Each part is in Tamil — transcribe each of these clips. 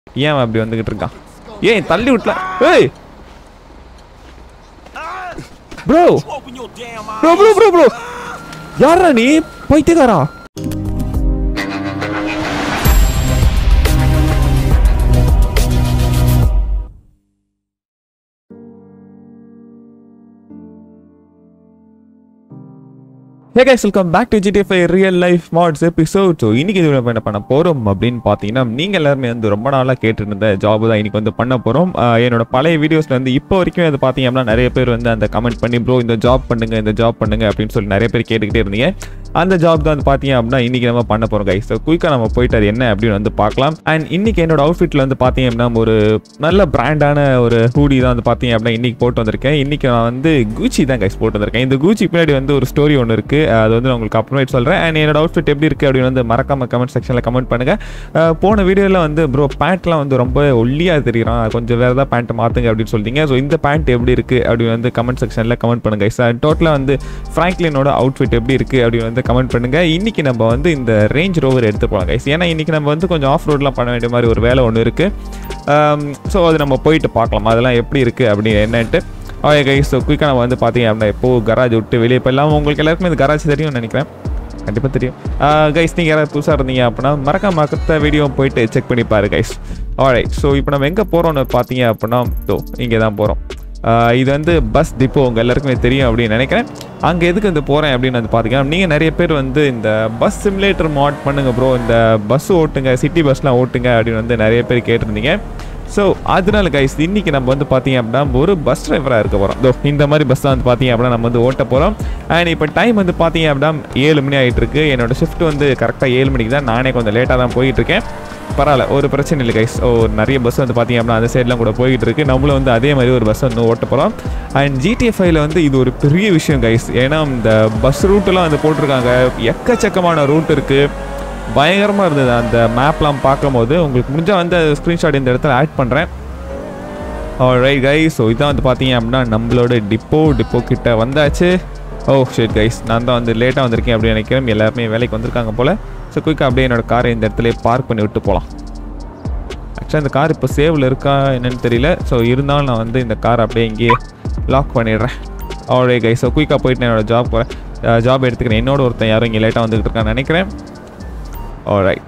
ஏன் அவன் அப்படி வந்துகிட்டு இருக்கான் ஏய் தள்ளி விட்டல ஏய் bro Open your damn eyes. Bro bro bro bro யாரா நீ பைத்தியக்காரா hey guys welcome back to GDF real life mods episode so இன்னைக்கு இது என்ன பண்ண போகிறோம் அப்படின்னு பார்த்தீங்கன்னா நீங்கள் எல்லாருமே வந்து ரொம்ப நாளாக கேட்டுட்டு இருந்த ஜாப் தான் இன்னைக்கு வந்து பண்ண போகிறோம் என்னோட பழைய வீடியோஸில் வந்து இப்போ வரைக்கும் அது பார்த்தீங்கன்னா நிறைய பேர் வந்து அந்த கமெண்ட் பண்ணி ப்ரோ இந்த ஜாப் பண்ணுங்க இந்த ஜாப் பண்ணுங்க அப்படின்னு சொல்லி நிறைய பேர் கேட்டுக்கிட்டே இருந்தீங்க அந்த ஜாப் தான் வந்து பார்த்தீங்க அப்படின்னா இன்னைக்கு நம்ம பண்ண போகிறோம் கைஸ் ஸோ குயிக்காக நம்ம போயிட்டு அது என்ன அப்படின்னு வந்து பார்க்கலாம் அண்ட் இன்னைக்கு என்னோட அவுட்ஃபிட்டில் வந்து பார்த்தீங்க அப்படின்னா ஒரு நல்ல பிராண்டான ஒரு ஹூடி தான் வந்து பார்த்தீங்க அப்படின்னா இன்னைக்கு போட்டு வந்திருக்கேன் இன்னைக்கு நான் வந்து கூச்சி தான் கைஸ் போட்டு வந்திருக்கேன் இந்த கூச்சி பின்னாடி வந்து ஒரு ஸ்டோரி ஒன்று இருக்கு அது வந்து நான் உங்களுக்கு அப்புறமேட்டு சொல்கிறேன் அண்ட் என்னோட அவுட்ஃபிட் எப்படி இருக்கு அப்படின்னு வந்து மறக்காம கமெண்ட் செக்ஷனில் கமெண்ட் பண்ணுங்க அஹ் போன வீடியோவில் வந்து ப்ரோ பேண்ட்லாம் வந்து ரொம்ப ஒல்லியாக தெரியுறான் கொஞ்சம் வேறு ஏதாவது பேண்ட் மாற்றுங்க அப்படின்னு சொல்லிட்டீங்க ஸோ இந்த பேண்ட் எப்படி இருக்கு அப்படின்னு வந்து கமெண்ட் செக்ஷனில் கமெண்ட் பண்ணுங்க சார் டோட்டலாக வந்து ஃப்ராங்க்லினோட அவுட்ஃபிட் எப்படி இருக்கு அப்படின்னு வந்து கமெண்ட் பண்ணுங்க இன்னைக்கு நம்ம வந்து இந்த ரேஞ்ச் ரோவர் எடுத்து போகலாம் கைஸ் ஏன்னா இன்னைக்கு நம்ம வந்து கொஞ்சம் ஆஃப் ரோட்லாம் பண்ண வேண்டிய மாதிரி ஒரு வேலை ஒன்று இருக்கு ஸோ அது நம்ம போயிட்டு பார்க்கலாம் அதெல்லாம் எப்படி இருக்கு அப்படின்னு என்னன்ட்டு ஓகே கைஸ் ஸோ குயிக்காக நம்ம வந்து பார்த்தீங்க அப்படின்னா எப்போ கராஜ் விட்டு வெளியே போயிடலாம் உங்களுக்கு எல்லாருக்குமே இந்த கராஜ் தெரியும்னு நினைக்கிறேன் கண்டிப்பாக தெரியும் கைஸ் நீங்கள் யாராவது புதுசாக இருந்தீங்க அப்படின்னா மறக்காம மற்ற வீடியோ போயிட்டு செக் பண்ணி பாரு கைஸ் ஆல்ரைட் ஸோ இப்போ நம்ம எங்கே போகிறோம்னு பார்த்தீங்க அப்படின்னா தோ இங்கே தான் போகிறோம் இது வந்து பஸ் டிப்போ உங்கள் எல்லாருக்குமே தெரியும் அப்படின்னு நினைக்கிறேன் அங்கே எதுக்கு வந்து போகிறேன் அப்படின்னு வந்து பார்த்தீங்கன்னா நீங்கள் நிறைய பேர் வந்து இந்த பஸ் சிமுலேட்டர் மாட் பண்ணுங்க ப்ரோ இந்த பஸ் ஓட்டுங்க சிட்டி பஸ்லாம் ஓட்டுங்க அப்படின்னு வந்து நிறைய பேர் கேட்டிருந்தீங்க ஸோ அதனால கைஸ் இன்னைக்கு நம்ம வந்து பார்த்தீங்க அப்படின்னா ஒரு பஸ் டிரைவராக இருக்க போகிறோம் தோ இந்த மாதிரி பஸ் தான் வந்து பார்த்தீங்க அப்படின்னா நம்ம வந்து ஓட்ட போகிறோம் அண்ட் இப்போ டைம் வந்து பார்த்தீங்க அப்படின்னா ஏழு மணி ஆகிட்டு இருக்கு என்னோட ஷிஃப்ட் வந்து கரெக்டாக ஏழு மணிக்கு தான் நானே கொஞ்சம் லேட்டாக தான் போயிட்டு இருக்கேன் பரவாயில்ல ஒரு பிரச்சனை இல்லை கைஸ் ஓ நிறைய பஸ் வந்து பார்த்தீங்க அப்படின்னா அந்த சைட்லாம் கூட போயிட்டு இருக்கு நம்மளும் வந்து அதே மாதிரி ஒரு பஸ் வந்து ஓட்ட போகிறோம் அண்ட் ஜிடிஎஃப்ஐல வந்து இது ஒரு பெரிய விஷயம் கைஸ் ஏன்னா இந்த பஸ் ரூட்டெல்லாம் வந்து போட்டிருக்காங்க எக்கச்சக்கமான ரூட் இருக்குது பயங்கரமாக இருந்தது அந்த மேப்லாம் பார்க்கும்போது உங்களுக்கு முடிஞ்சால் வந்து ஸ்க்ரீன்ஷாட் இந்த இடத்துல ஆட் பண்ணுறேன் ரைட் கைஸ் ஸோ இதான் வந்து பார்த்தீங்க அப்படின்னா நம்மளோட டிப்போ டிப்போ கிட்ட வந்தாச்சு ஓ ஷேட் கைஸ் நான் தான் வந்து லேட்டாக வந்திருக்கேன் அப்படின்னு நினைக்கிறேன் எல்லாருமே வேலைக்கு வந்திருக்காங்க போல் ஸோ குயிக்காக அப்படியே என்னோட காரை இந்த இடத்துல பார்க் பண்ணி விட்டு போகலாம் ஆக்சுவலாக இந்த கார் இப்போ சேவில் இருக்கா என்னன்னு தெரியல ஸோ இருந்தாலும் நான் வந்து இந்த கார் அப்படியே இங்கேயே லாக் பண்ணிடுறேன் ஆல்ரே கைஸ் ஸோ குயிக்காக போயிட்டு நான் என்னோட ஜாப் போகிறேன் ஜாப் எடுத்துக்கிறேன் என்னோட ஒருத்தன் யாரும் இங்கே லேட்டாக வந்துகிட்டு இருக்கான்னு நினைக்கிறேன் ஆல்ரைட்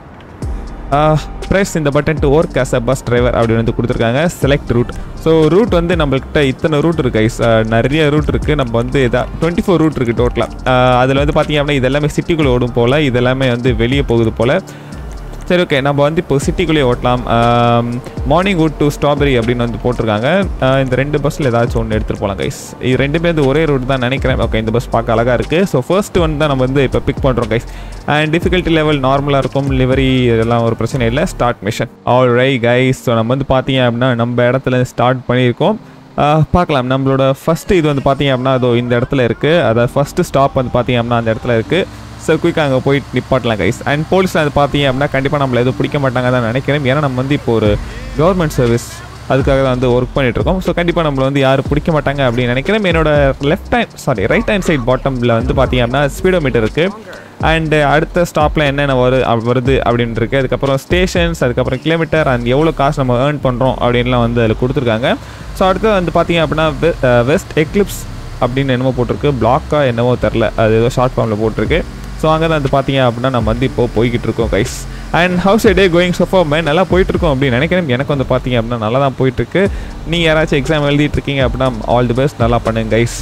ப்ரெஸ் இந்த button to work as a bus driver அப்படின்னு வந்து கொடுத்துருக்காங்க செலக்ட் ரூட் ஸோ ரூட் வந்து நம்மள்கிட்ட இத்தனை ரூட் இருக்கு guys. அஹ் நிறைய ரூட் இருக்குது நம்ம வந்து எதா டுவெண்ட்டி ஃபோர் ரூட் இருக்குது டோட்டலாக அதில் வந்து பார்த்தீங்க அப்படின்னா இதெல்லாமே சிட்டிக்குள்ளே ஓடும் போல் இதெல்லாமே வந்து வெளியே போகுது போல் சரி ஓகே நம்ம வந்து இப்போ சிட்டிக்குள்ளேயே ஓட்டலாம் மார்னிங் வுட் டு ஸ்ட்ராபெரி அப்படின்னு வந்து போட்டிருக்காங்க ஆஹ் இந்த ரெண்டு பஸ்ஸில் ஏதாச்சும் ஒன்று எடுத்துகிட்டு போகலாம் கைஸ் இது ரெண்டுமே வந்து ஒரே ரூட் தான் நினைக்கிறேன் ஓகே இந்த பஸ் பார்க்க அழகாக இருக்குது ஸோ ஃபர்ஸ்ட் ஒன் தான் நம்ம வந்து இப்போ பிக் பண்ணுறோம் கைஸ் அண்ட் டிஃபிகல்ட்டி லெவல் நார்மலாக இருக்கும் லிவரி இதெல்லாம் ஒரு பிரச்சனை இல்லை start mission alright guys so நம்ம வந்து பார்த்தீங்க அப்படின்னா நம்ம இடத்துல ஸ்டார்ட் பண்ணியிருக்கோம் ஆஹ் பார்க்கலாம் நம்மளோட ஃபஸ்ட்டு இது வந்து பார்த்தீங்க அப்படின்னா அதோ இந்த இடத்துல இருக்குது அதாவது ஃபஸ்ட்டு ஸ்டாப் வந்து பார்த்தீங்க அப்படின்னா அந்த இடத்துல இருக்குது ஸோ குயிக்காக அங்கே போயிட்டு நிப்பாட்டலாம் கைஸ் அண்ட் போலீஸ் அது பார்த்தீங்க அப்படின்னா கண்டிப்பாக நம்மளை எதுவும் பிடிக்க மாட்டாங்க தான் நினைக்கிறேன் ஏன்னா நம்ம வந்து இப்போ ஒரு கவர்மெண்ட் சர்வீஸ் அதுக்காக தான் வந்து ஒர்க் பண்ணிட்டு இருக்கோம் ஸோ கண்டிப்பாக நம்மளை வந்து யாரும் பிடிக்க மாட்டாங்க அப்படின்னு நினைக்கிறேன் என்னோட left hand sorry right hand side பாட்டமில் வந்து பார்த்தீங்க அப்படின்னா ஸ்பீடோமீட்டர் இருக்குது அண்டு அடுத்த ஸ்டாப்பில் என்னென்ன வரு அ- வருது அப்படின்னு இருக்கு அதுக்கப்புறம் ஸ்டேஷன்ஸ் அதுக்கப்புறம் கிலோமீட்டர் அண்ட் எவ்வளோ காசு நம்ம ஏர்ன் பண்ணுறோம் அப்படின்லாம் வந்து அதில் கொடுத்துருக்காங்க ஸோ அடுத்து வந்து பார்த்தீங்க அப்படின்னா வெஸ்ட் எக்லிப்ஸ் அப்படின்னு என்னமோ போட்டிருக்கு பிளாக்கா என்னவோ தெரில அது ஏதோ ஷார்ட் ஃபார்மில் போட்டிருக்கு ஸோ அங்கே தான் வந்து பார்த்தீங்க அப்படின்னா நம்ம வந்து இப்போ போய்கிட்டு இருக்கோம் guys and how's the going so far man நல்லா போயிட்டு இருக்கோம் அப்படின்னு நினைக்கிறேன் எனக்கு வந்து பார்த்தீங்க அப்படின்னா நல்லா தான் போயிட்டுருக்கு நீங்கள் யாராச்சும் எக்ஸாம் எழுதிட்டு இருக்கீங்க அப்படின்னா ஆல் தி பெஸ்ட் நல்லா பண்ணுங்க கைஸ்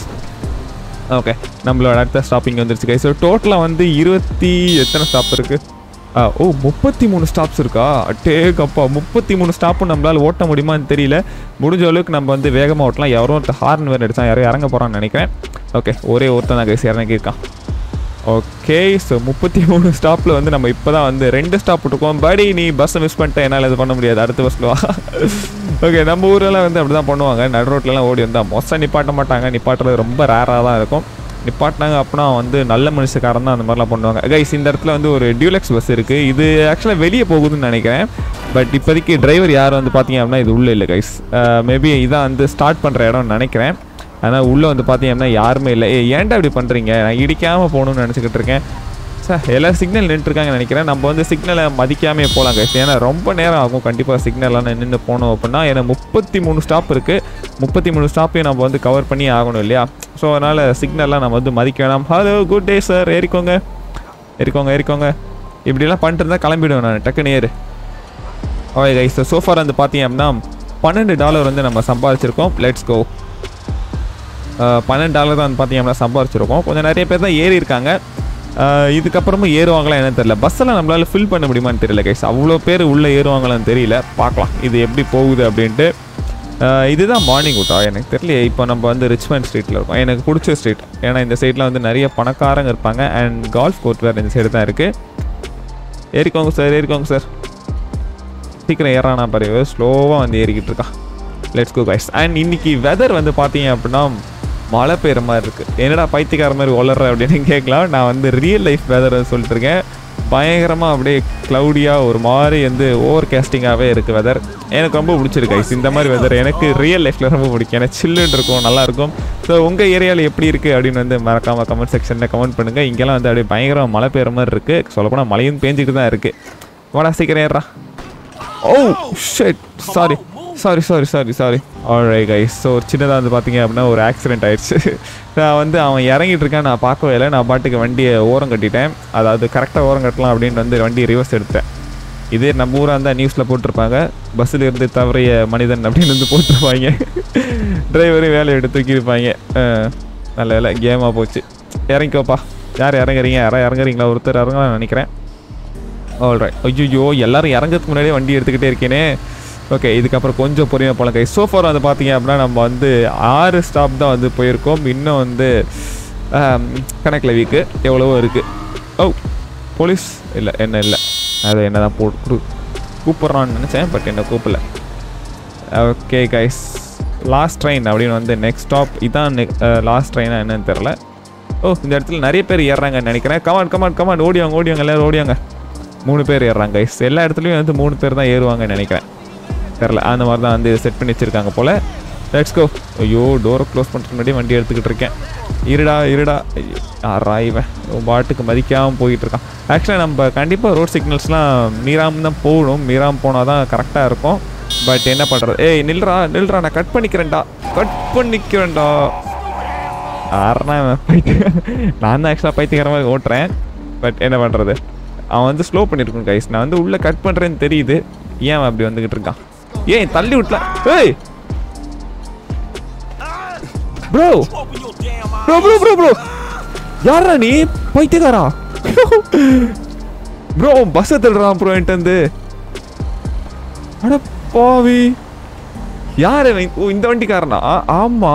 ஓகே நம்மளோட அடுத்த ஸ்டாப்பிங் வந்துருச்சு கைஸ் ஸோ டோட்டலாக வந்து இருபத்தி எத்தனை ஸ்டாப் இருக்குது ஆ ஓ முப்பத்தி மூணு ஸ்டாப்ஸ் இருக்கா டேக்கப்பா முப்பத்தி மூணு ஸ்டாப்பும் நம்மளால் ஓட்ட முடியுமான்னு தெரியல முடிஞ்ச அளவுக்கு நம்ம வந்து வேகமாக ஓட்டலாம் யாரும் ஒருத்தர் ஹார்ன் வேறு அடிச்சான் யாரும் இறங்க போகிறான்னு நினைக்கிறேன் ஓகே ஒரே ஒருத்தன் தான் கைஸ் இறங்கியிருக்கான் ஓகே ஸோ முப்பத்தி மூணு ஸ்டாப்பில் வந்து நம்ம இப்போ தான் வந்து ரெண்டு ஸ்டாப் விட்டுருக்கோம் படி நீ பஸ்ஸை மிஸ் பண்ணிட்டேன் என்னால் இது பண்ண முடியாது அடுத்த பஸ்ஸில் வா ஓகே நம்ம ஊரெல்லாம் வந்து அப்படி தான் பண்ணுவாங்க நடு ரோட்லலாம் ஓடி வந்தால் மொத்தம் நிப்பாட்ட மாட்டாங்க நிப்பாட்டுறது ரொம்ப ரேராக தான் இருக்கும் நிப்பாட்டினாங்க அப்படின்னா வந்து நல்ல மனுஷக்காரன் தான் அந்த மாதிரிலாம் பண்ணுவாங்க கைஸ் இந்த இடத்துல வந்து ஒரு டியூலெக்ஸ் பஸ் இருக்குது இது ஆக்சுவலாக வெளியே போகுதுன்னு நினைக்கிறேன் பட் இப்போதைக்கு டிரைவர் யார் வந்து பார்த்தீங்க அப்படின்னா இது உள்ளே இல்லை கைஸ் மேபி இதான் வந்து ஸ்டார்ட் பண்ணுற இடம்னு நினைக்கிறேன் ஆனால் உள்ளே வந்து பார்த்தீங்க அப்படின்னா யாருமே இல்லை ஏ ஏன்டா இப்படி பண்ணுறீங்க நான் இடிக்காமல் போகணும்னு நினச்சிக்கிட்டு இருக்கேன் ச சார் எல்லாரும் சிக்னல் நின்றுருக்காங்கன்னு நினைக்கிறேன் நம்ம வந்து சிக்னலை மதிக்காமே போகலாம் கைஸ் ஏன்னா ரொம்ப நேரம் ஆகும் கண்டிப்பாக சிக்னல்லாம் நின்று போனோம் அப்படின்னா ஏன்னா முப்பத்தி மூணு ஸ்டாப் இருக்குது முப்பத்தி மூணு ஸ்டாப்பையும் நம்ம வந்து கவர் பண்ணி ஆகணும் இல்லையா ஸோ அதனால் சிக்னல்லாம் நம்ம வந்து மதிக்க வேணாம் ஹலோ குட் டே சார் ஏறிக்கோங்க ஏறிக்கோங்க ஏறிக்கோங்க இப்படிலாம் பண்ணிட்டு இருந்தால் கிளம்பிடுவேன் நான் டக்குன்னு ஏறு ஓகே கைஸ் சோஃபார் வந்து பார்த்தீங்க அப்படின்னா பன்னெண்டு டாலர் வந்து நம்ம சம்பாதிச்சிருக்கோம் லெட்ஸ் கோ பன்னெண்டு டாலர் தான் வந்து பார்த்தீங்க அப்படின்னா சம்பாதிச்சிருக்கோம் கொஞ்சம் நிறைய பேர் தான் ஏறி இருக்காங்க அஹ் இதுக்கப்புறமும் ஏறுவாங்களா என்னன்னு தெரியல பஸ்ஸெல்லாம் நம்மளால ஃபில் பண்ண முடியுமான்னு தெரியல கைஸ் அவ்வளோ பேர் உள்ளே ஏறுவாங்களான்னு தெரியல பார்க்கலாம் இது எப்படி போகுது அப்படின்ட்டு அஹ் இதுதான் மார்னிங் விட்டா எனக்கு தெரியல இப்போ நம்ம வந்து ரிச்மண்ட் ஸ்ட்ரீட்டில் இருக்கோம் எனக்கு பிடிச்ச ஸ்ட்ரீட் ஏன்னா இந்த சைடில் வந்து நிறைய பணக்காரங்க இருப்பாங்க அண்ட் கால்ஃப் கோர்ட் வேறு இந்த சைடு தான் இருக்குது ஏறிக்கோங்க சார் ஏறிக்கோங்க சார் சீக்கிரம் ஏறானா பாரு ஸ்லோவாக வந்து ஏறிக்கிட்டு இருக்கான் லெட்ஸ் கோ கைஸ் அண்ட் இன்னைக்கு வெதர் வந்து பார்த்தீங்க அப்படின்னா மழை பெய்கிற மாதிரி இருக்குது என்னடா பைத்தியக்கார மாதிரி வளர்ற அப்படின்னு கேட்கலாம் நான் வந்து ரியல் லைஃப் வெதர் சொல்லிட்டு இருக்கேன் பயங்கரமாக அப்படியே க்ளவுடியாக ஒரு மாதிரி வந்து ஓவர் கேஸ்டிங்காகவே இருக்குது வெதர் எனக்கு ரொம்ப பிடிச்சிருக்கு கைஸ் இந்த மாதிரி வெதர் எனக்கு ரியல் லைஃப்பில் ரொம்ப பிடிக்கும் ஏன்னா சில்லுன்னு இருக்கும் நல்லாயிருக்கும் ஸோ உங்கள் ஏரியாவில் எப்படி இருக்குது அப்படின்னு வந்து மறக்காமல் கமெண்ட் செக்ஷனில் கமெண்ட் பண்ணுங்கள் இங்கெல்லாம் வந்து அப்படியே பயங்கரமாக மழை பெய்கிற மாதிரி இருக்குது சொல்லப்போனால் மழையும் பேஞ்சிட்டு தான் இருக்குது வாடா சீக்கிரம் ஏறா oh shit sorry sorry sorry sorry sorry alright guys so ஒரு சின்னதாக வந்து பார்த்தீங்க அப்படின்னா ஒரு ஆக்சிடென்ட் ஆயிடுச்சு நான் வந்து அவன் இறங்கிட்டு இருக்கேன் நான் பார்க்கவே இல்லை நான் பாட்டுக்கு வண்டியை ஓரம் கட்டிட்டேன் அதாவது கரெக்டாக ஓரம் கட்டலாம் அப்படின்னு வந்து வண்டியை ரிவர்ஸ் எடுத்தேன் இதே நம்ம ஊராக இருந்தால் நியூஸில் போட்டிருப்பாங்க பஸ்ஸில் இருந்து தவறிய மனிதன் அப்படின்னு வந்து போட்டிருப்பாங்க டிரைவரும் வேலையை எடுத்து தூக்கியிருப்பாங்க அஹ், நல்ல வேலை கேமாக போச்சு இறங்கிக்கோப்பா யார் இறங்குறீங்க யாரா இறங்குறீங்களா ஒருத்தர் இறங்கலாம் நினைக்கிறேன் ஆல்ரைட் ஐயோ எல்லாரும் இறங்கிறதுக்கு முன்னாடியே வண்டி எடுத்துக்கிட்டே இருக்கேனே ஓகே இதுக்கப்புறம் கொஞ்சம் பொறுமையாக போகலாம் கை சோஃபார் வந்து பார்த்தீங்க அப்படின்னா நம்ம வந்து ஆறு ஸ்டாப் தான் வந்து போயிருக்கோம் இன்னும் வந்து ஆம், கணக்கில் வீக்கு எவ்வளவோ இருக்குது ஓ போலீஸ் இல்லை என்ன இல்லை அது என்ன தான் போ கு- கூப்பிட்றான்னு நினச்சேன் பட் என்ன கூப்பிடல ஓகே கைஸ் லாஸ்ட் ட்ரெயின் அப்படின்னு வந்து நெக்ஸ்ட் ஸ்டாப் இதான் லாஸ்ட் ட்ரெயினாக என்னன்னு தெரில ஓ இந்த இடத்துல நிறைய பேர் ஏறுறாங்கன்னு நினைக்கிறேன் கமான் கமான் கமான் ஓடிவாங்க ஓடிவாங்க எல்லாரும் ஓடிவாங்க மூணு பேர் ஏறுறாங்க கைஸ் எல்லா இடத்துலையும் வந்து மூணு பேர் தான் ஏறுவாங்கன்னு நினைக்கிறேன் தெரில அந்த மாதிரி தான் வந்து செட் பண்ணி வச்சுருக்காங்க போல் லெட்ஸ் கோ ஐயோ டோரை க்ளோஸ் பண்ணுறதுக்கு முன்னாடி வண்டி எடுத்துக்கிட்டு இருக்கேன் இருடா இருடா ஐயோ, யாரா இவன் இவன் பாட்டுக்கு மதிக்காமல் போயிட்டு இருக்கான் ஆக்சுவலாக நம்ம கண்டிப்பாக ரோட் சிக்னல்ஸ்லாம் மீறாமல் தான் போகணும் மீறாமல் போனால் தான் கரெக்டாக இருக்கும் பட் என்ன பண்ணுறது ஏய் நில்றா நில்றா நான் கட் பண்ணிக்கிறேன்டா கட் பண்ணிக்கிறேன்டா யாருன்னா இவன் பைத்திய நான் தான் ஆக்சுவலாக பைத்தியக்கார மாதிரி ஓட்டுறேன் பட் என்ன பண்ணுறது அவன் வந்து ஸ்லோ பண்ணியிருக்கணும் கைஸ் நான் வந்து உள்ளே கட் பண்ணுறேன்னு தெரியுது ஏன் அவன் அப்படி வந்துக்கிட்டு இருக்கான் ஏய் தள்ளி விட்டல ஏய் bro bro bro bro bro யாரா நீ பைத்தியக்காரா ப்ரோ பஸ்ஸை திருடுறான் ப்ரோ என்கிட்ட இருந்து அட பாவி யார் இவன்? ஓ இந்த வண்டிக்காரனா ஆமா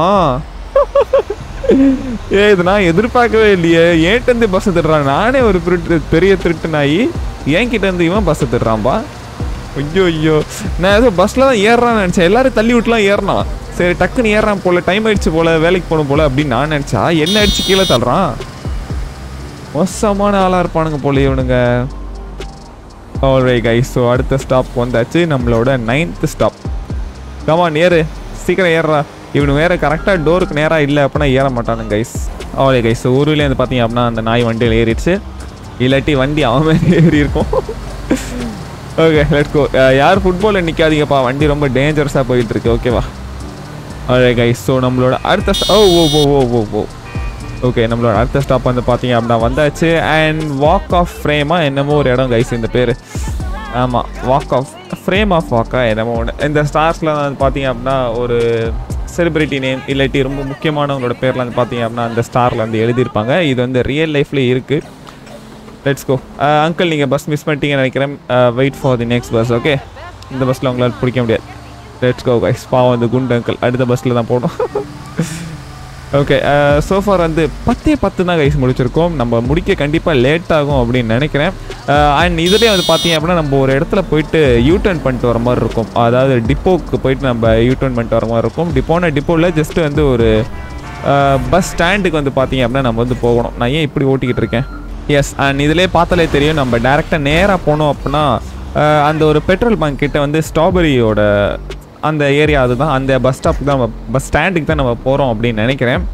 ஏ இது நான் எதிர்பார்க்கவே இல்லையே ஏன்ட்ட இருந்து பஸ் திருடுறான் நானே ஒரு திருட்டு பெரிய திருட்டு நாயி என்கிட்ட இருந்து இவன் பஸ் திருடுறான்பா ஐயோ ஐயோ நான் ஏதோ பஸ்ல தான் ஏறுறான்னு நினைச்சேன் எல்லாரும் தள்ளி விட்டுலாம் ஏறினான் சரி டக்குன்னு ஏறான் போல டைம் ஆயிடுச்சு போல வேலைக்கு போகணும் போல அப்படின்னு நான் நினைச்சா என்ன அடிச்சு கீழே தள்ளுறான் மோசமான ஆளா இருப்பானுங்க போல இவனுங்க ஆல்ரை கைஸ் ஸோ அடுத்த ஸ்டாப் வந்தாச்சு நம்மளோட நைன்த் ஸ்டாப் கமான் ஏறு சீக்கிரம் ஏறுறா இவனு வேற கரெக்டாக டோருக்கு நேராக இல்லை அப்படின்னா ஏற மாட்டானுங்க கைஸ் ஆல்ரை கைஸ் ஸோ ஊர்லேயே வந்து பார்த்தீங்க அப்படின்னா அந்த நாய் வண்டியில் ஏறிடுச்சு இல்லாட்டி வண்டி அவன் மேலே ஏறி இருக்கும் ஓகே லெட்ஸ் கோ யார் ஃபுட்பாலில் நிற்காதீங்கப்பா வண்டி ரொம்ப டேஞ்சரஸாக போயிட்டு இருக்கு ஓகேவா ஆல்ரை கைஸ் ஸோ நம்மளோட அடுத்த sta- ஓ ஓ ஓ ஓ ஓ ஓ ஓகே நம்மளோட அடுத்த ஸ்டாப் வந்து பார்த்தீங்க அப்படின்னா வந்தாச்சு அண்ட் வாக் ஆஃப் ஃப்ரேமா என்னமோ ஒரு இடம் கைஸ் இந்த பேர் ஆமாம் வாக் ஆஃப் ஃப்ரேம் ஆஃப் வாக்கா என்னமோ ஒன்று இந்த ஸ்டார்ஸில் வந்து பார்த்தீங்க அப்படின்னா ஒரு செலிபிரிட்டி நேம் இல்லாட்டி ரொம்ப முக்கியமானவங்களோட பேர்லாம் வந்து பார்த்தீங்க அப்படின்னா அந்த ஸ்டாரில் வந்து எழுதியிருப்பாங்க இது வந்து ரியல் லைஃப்லேயே இருக்குது லெட்ஸ் கோ அங்கிள் நீங்கள் பஸ் மிஸ் பண்ணிட்டீங்கன்னு நினைக்கிறேன் wait for the next bus okay இந்த பஸ்ஸில் உங்களால் பிடிக்க முடியாது லெட்ஸ் கோ கைஸ் பாவம் இந்த குண்டு அங்கிள் அடுத்த பஸ்ஸில் தான் போகணும் ஓகே சோஃபார் வந்து பத்தே பத்து தான் கைஸ் முடிச்சிருக்கோம் நம்ம முடிக்க கண்டிப்பாக லேட் ஆகும் அப்படின்னு நினைக்கிறேன் அண்ட் இதுலேயே வந்து பார்த்தீங்க அப்படின்னா நம்ம ஒரு இடத்துல போயிட்டு யூ டர்ன் பண்ணிட்டு வர மாதிரி இருக்கும் அதாவது டிப்போக்கு போயிட்டு நம்ம யூ டர்ன் பண்ணிட்டு வர மாதிரி இருக்கும் டிப்போன டிப்போவில் ஜஸ்ட் வந்து ஒரு பஸ் ஸ்டாண்டுக்கு வந்து பார்த்தீங்க அப்படின்னா நம்ம வந்து போகணும் நான் ஏன் இப்படி ஓட்டிக்கிட்டு இருக்கேன் எஸ் அண்ட் இதிலே பார்த்தாலே தெரியும் நம்ம டேரெக்டாக நேராக போனோம் அப்படின்னா அஹ், அந்த ஒரு பெட்ரோல் பங்க் கிட்ட வந்து ஸ்ட்ராபெரியோட அந்த ஏரியா அதுதான் அந்த பஸ் ஸ்டாப்புக்கு தான் நம்ம பஸ் ஸ்டாண்டுக்கு தான் நம்ம போகிறோம் அப்படின்னு நினைக்கிறேன்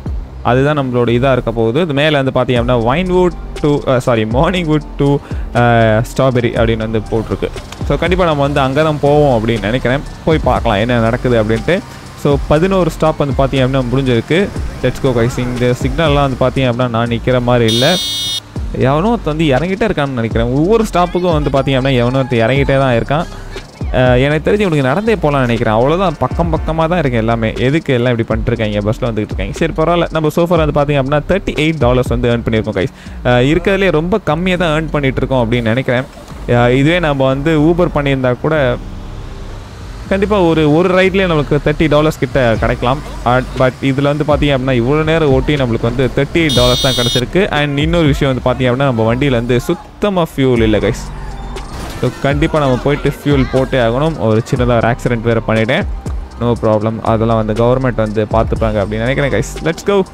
அதுதான் நம்மளோட இதாக இருக்க போகுது இது மேலே வந்து பார்த்தீங்க அப்படின்னா Vinewood to sorry morning wood to strawberry அப்படின்னு வந்து போட்டிருக்கு ஸோ கண்டிப்பாக நம்ம வந்து அங்கே தான் போவோம் அப்படின்னு நினைக்கிறேன் போய் பார்க்கலாம் என்ன நடக்குது அப்படின்ட்டு ஸோ பதினோரு ஸ்டாப் வந்து பார்த்தீங்க அப்படின்னா முடிஞ்சிருக்கு லெட்ஸ் கோ கைஸ் இந்த சிக்னல்லாம் வந்து பார்த்தீங்க அப்படின்னா நான் நிற்கிற மாதிரி இல்லை எவனோ ஒருத்தன் வந்து இறங்கிட்டே இருக்கான்னு நினைக்கிறேன் ஒவ்வொரு ஸ்டாப்புக்கும் வந்து பார்த்தீங்க அப்படின்னா எவனோ ஒருத்தன் இறங்கிட்டே தான் இருக்கான் அஹ் எனக்கு தெரிஞ்சு இவனுக்கு நடந்தே போகலாம்னு நினைக்கிறேன் அவ்வளோதான் பக்கம் பக்கமாக தான் இருக்கு எல்லாமே எதுக்கு எல்லாம் இப்படி பண்ணிட்டுருக்காங்க பஸ்ஸில் வந்துட்டு இருக்காங்க சரி பரவாயில்ல நம்ம சோஃபர் வந்து பார்த்தீங்க அப்படின்னா தேர்ட்டி எயிட் டாலர்ஸ் வந்து ஏர்ன் பண்ணியிருக்கோம் கைஸ் இருக்கிறதுலே ரொம்ப கம்மியாக தான் ஏர்ன் பண்ணிட்டு இருக்கோம் அப்படின்னு நினைக்கிறேன் அஹ் இதுவே நம்ம வந்து ஊபர் பண்ணியிருந்தா கூட கண்டிப்பாக ஒரு ஒரு ரைட்லேயே நம்மளுக்கு தேர்ட்டி டாலர்ஸ் கிட்ட கிடைக்கலாம் பட் இதில் வந்து பார்த்தீங்க அப்படின்னா இவ்வளோ நேரம் ஓட்டி நம்மளுக்கு வந்து தேர்ட்டி டாலர்ஸ் தான் கிடச்சிருக்கு அண்ட் இன்னொரு விஷயம் வந்து பார்த்தீங்க அப்படின்னா நம்ம வண்டியில் வந்து சுத்தமாக ஃபியூல் இல்லை கைஸ் ஸோ கண்டிப்பாக நம்ம போயிட்டு ஃபியூல் போட்டே ஆகணும் ஒரு சின்னதாக ஒரு ஆக்சிடென்ட் வேறு பண்ணிட்டேன் நோ ப்ராப்ளம் அதெல்லாம் வந்து கவர்மெண்ட் வந்து பார்த்துப்பாங்க அப்படின்னு நினைக்கிறேன் கைஸ் லெட்ஸ் கோ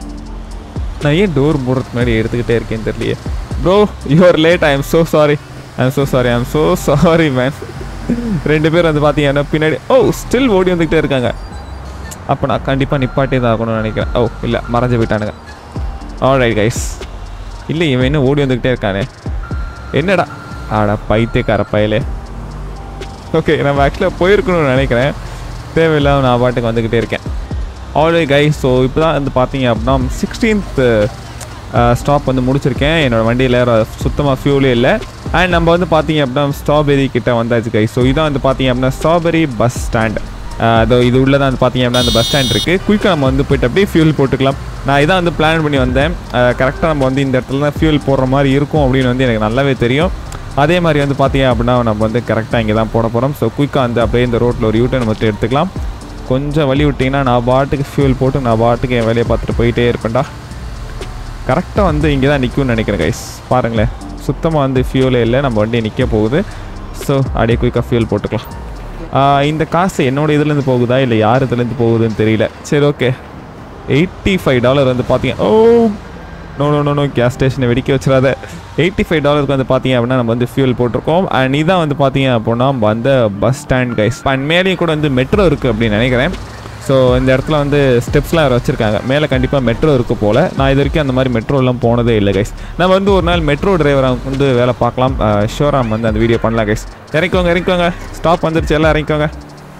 நான் ஏன் டோர் மூடுறதுக்கு முன்னாடி எடுத்துக்கிட்டே இருக்கேன்னு தெரியலையே bro you are late I am so sorry I am so sorry I am so sorry man ரெண்டு பேர் வந்து பார்த்தீங்கன்னா பின்னாடி ஓ ஸ்டில் ஓடி வந்துக்கிட்டே இருக்காங்க அப்போ நான் கண்டிப்பாக நிப்பாட்டி தான் ஆகணும்னு நினைக்கிறேன் ஓ இல்லை மறைஞ்சு போயிட்டானுங்க ஆல்ரைட் கைஸ் இல்லை இவன் இன்னும் ஓடி வந்துக்கிட்டே இருக்கானே என்னடா ஆடா பைத்தியக்கார பயலே ஓகே நம்ம ஆக்சுவலாக போயிருக்கணும்னு நினைக்கிறேன் தேவையில்லாம நான் பாட்டுக்கு வந்துக்கிட்டே இருக்கேன் ஆல்ரெடி கை ஸோ இப்போ தான் வந்து பார்த்தீங்க அப்படின்னா சிக்ஸ்டீன்த் ஸ்டாப் வந்து முடிச்சிருக்கேன் என்னோட வண்டியில் சுத்தமாக ஃபியூலே இல்லை அண்ட் நம்ம வந்து பார்த்தீங்க அப்படின்னா ஸ்ட்ராபெரி கிட்ட வந்தாச்சு கை ஸோ இதான் வந்து பார்த்தீங்க அப்படின்னா ஸ்ட்ராபெரி பஸ் ஸ்டாண்ட் அதோ இது உள்ளே தான் வந்து பார்த்தீங்க அப்படின்னா அந்த பஸ் ஸ்டாண்ட் இருக்குது குயிக்காக நம்ம வந்து போயிட்டு அப்படியே ஃபியூல் போட்டுக்கலாம் நான் இதான் வந்து பிளான் பண்ணி வந்தேன் கரெக்டாக நம்ம வந்து இந்த இடத்துல தான் ஃபியூல் போடுற மாதிரி இருக்கும் அப்படின்னு வந்து எனக்கு நல்லாவே தெரியும் அதே மாதிரி வந்து பார்த்தீங்க அப்படின்னா நம்ம வந்து கரெக்டாக இங்கே தான் போட போகிறோம் ஸோ குயிக்காக வந்து அப்படியே இந்த ரோட்டில் ஒரு யூட்டர்ன் மட்டும் எடுத்துக்கலாம் கொஞ்சம் வழி விட்டிங்கன்னா நான் பாட்டுக்கு ஃபியூல் போட்டு நான் பாட்டுக்கு என் வேலையை பார்த்துட்டு போயிட்டே இருப்பேன்டா கரெக்டாக வந்து இங்கே தான் நிற்கும்னு நினைக்கிறேன் கைஸ் பாருங்களேன் சுத்தமாக வந்து ஃபியூலே இல்லை நம்ம வண்டி நிற்க போகுது ஸோ அப்படியே குயிக்காக ஃபியூல் போட்டுக்கலாம் ஆஹ் இந்த காசு என்னோட இதுலேருந்து போகுதா இல்லை யார் இதுலேருந்து போகுதுன்னு தெரியல சரி ஓகே எயிட்டி ஃபைவ் டாலர் வந்து பார்த்தீங்க oh no no no no gas ஸ்டேஷனை வெடிக்க வச்சிடாத எயிட்டி ஃபைவ் டாலருக்கு வந்து பார்த்தீங்க அப்படின்னா நம்ம வந்து ஃபியூல் போட்டிருக்கோம் அண்ட் இதான் வந்து பார்த்தீங்க அப்படின்னா அந்த பஸ் ஸ்டாண்ட் கைஸ் அண்ட் மேலேயும் கூட வந்து மெட்ரோ இருக்குது அப்படின்னு நினைக்கிறேன் ஸோ இந்த இடத்துல வந்து ஸ்டெப்ஸ்லாம் வேறு வச்சுருக்காங்க மேலே கண்டிப்பாக மெட்ரோ இருக்கு போல் நான் இது வரைக்கும் அந்த மாதிரி மெட்ரோலாம் போனதே இல்லை கைஸ் நம்ம வந்து ஒரு நாள் மெட்ரோ டிரைவராக வந்து வேலை பார்க்கலாம் ஷோராக நம்ம வந்து அந்த வீடியோ பண்ணலாம் கைஸ் இறங்கிக்கோங்க இறங்கிக்கோங்க ஸ்டாப் வந்துருச்சு எல்லாம் இறங்கிக்கோங்க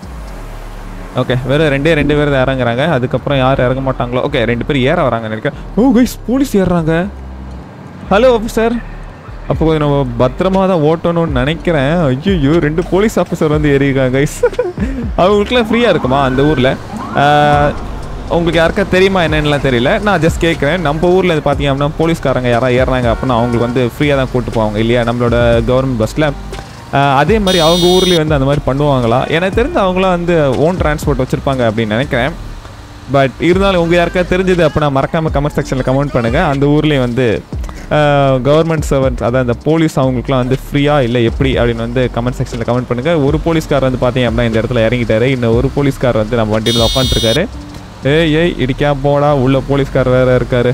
ஓகே வெறும் ரெண்டே ரெண்டு பேர் தான் இறங்குறாங்க அதுக்கப்புறம் யார் இறங்க மாட்டாங்களோ ஓகே ரெண்டு பேர் ஏற வராங்க நினைக்கிறேன் ஓ கைஸ் போலீஸ் ஏறுறாங்க ஹலோ ஆஃபீஸர் அப்போ கொஞ்சம் நம்ம பத்திரமா தான் ஓட்டணும்னு நினைக்கிறேன் ஐயோ ரெண்டு போலீஸ் ஆஃபீஸர் வந்து ஏறியிருக்காங்க கைஸ் அவங்களுக்குலாம் ஃப்ரீயாக இருக்குமா அந்த ஊரில் உங்களுக்கு யாருக்கா தெரியுமா என்னன்னுலாம் தெரியல நான் ஜஸ்ட் கேட்குறேன் நம்ம ஊரில் இது பார்த்தீங்க அப்படின்னா போலீஸ்காரங்க யாராவது ஏறுறாங்க அப்படின்னா அவங்களுக்கு வந்து ஃப்ரீயாக தான் கூட்டு போவாங்க இல்லையா நம்மளோட கவர்மெண்ட் பஸ்ஸில் அதே மாதிரி அவங்க ஊர்லேயும் வந்து அந்த மாதிரி பண்ணுவாங்களா எனக்கு தெரிஞ்சு அவங்களாம் வந்து ஓன் டிரான்ஸ்போர்ட் வச்சுருப்பாங்க அப்படின்னு நினைக்கிறேன் பட் இருந்தாலும் உங்கள் யாருக்காவது தெரிஞ்சது அப்படின்னா மறக்காமல் கமெண்ட் செக்ஷனில் கமெண்ட் பண்ணுங்கள் அந்த ஊர்லேயும் வந்து கவர்மெண்ட் சர்வன்ட் அதான் அந்த போலீஸ் அவங்களுக்குலாம் வந்து ஃப்ரீயாக இல்லை எப்படி அப்படின்னு வந்து கமெண்ட் செக்ஷனில் கமெண்ட் பண்ணுங்கள் ஒரு போலீஸ்கார் வந்து பார்த்தீங்க அப்படின்னா இந்த இடத்துல இறங்கிட்டாரு இன்னும் ஒரு போலீஸ்கார் வந்து நம்ம வண்டியில் உட்காந்துருக்காரு ஏய் ஏய் இடிக்கா போடா உள்ள போலீஸ்கார் வேறு இருக்காரு